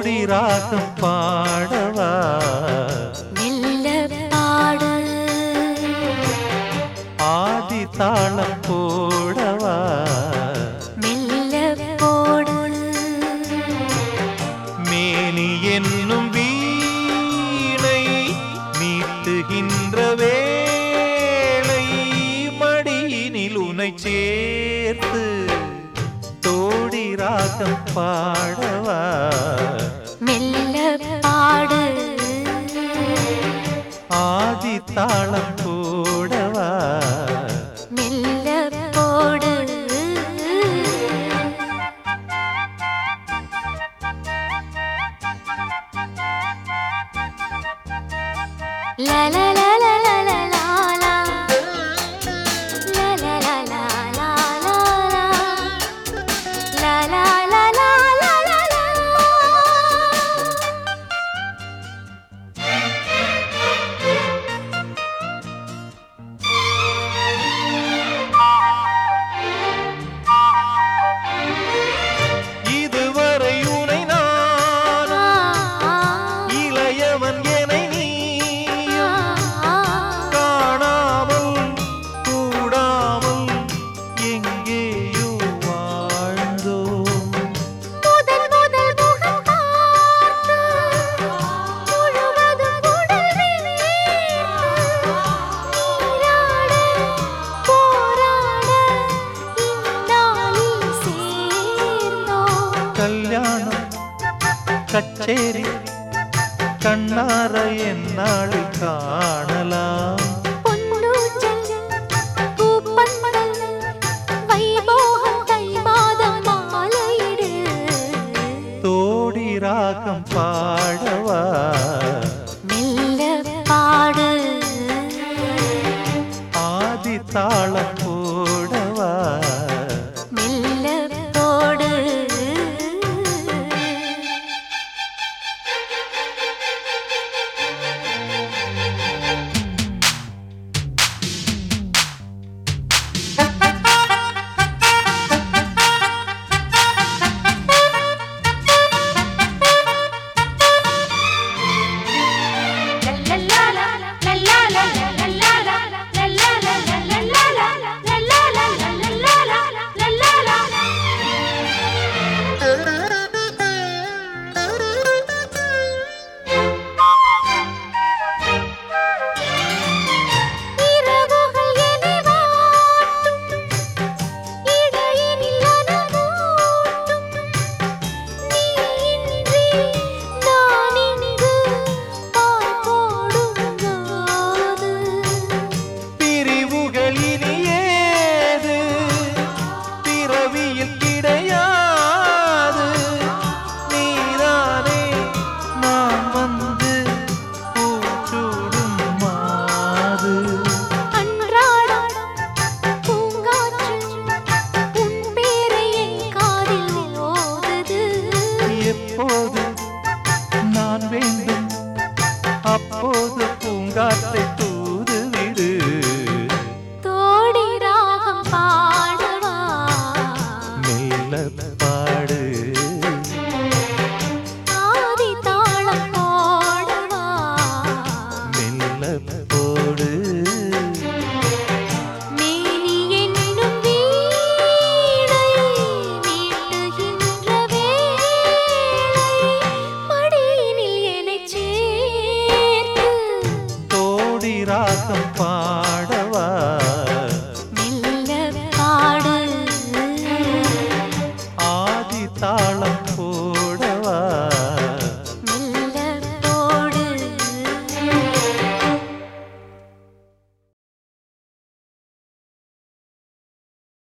தோடி ராகம் பாடவா மெல்ல பாடு ஆதி தாளம் போடவா மெல்ல போடு மேனி என்னும் வீணை மீட்டுகின்ற வேளை மடியினில் உனை சேர்த்து தோடி ராகம் பாடவா மெல்ல பாடு ஆதி தாளம் போடவா மெல்ல போடு La la la la la la la la. La la la la la la la. La la la la la la la. இதுவரை உனை நான் இளையவன் என நீ காணாமல் கூடாமல் எங்கேயோ வாழ்ந்தோம் முதல் முதல் முகம் பார்த்து முழுவதும் உடல் நீராட போராட இந்நாளில் சேர்ந்தோம் கல்யாணம் கச்சேரி கண்ணார என்னாளை காணலாம் பொன்னூஞ்சல் பூப்பந்தல் வைபோகம் தை மாதம் மாலையிடு தோடி ராகம் பாடவா மெல்ல பாடு ஆதி தாளம் போடவா மெல்ல போடு இரவுகள் என்னை வாட்டும் இடையினில் அனமூட்டும் நீ இன்றி நான் இங்கு பால் போடுங்காது பிரிவுகள் இனி ஏது பிறவியில் கிடையாது நீதானே நான் வந்து பூச்சூடும் மாது அன்றாடம் பூங்காற்று உன் பேரை என் காதில் ஓதுது எப்போது நான் வேண்டும் அப்போது பூங்காற்றை தூதுவிடு தோடி ராகம் பாடவா மெல்ல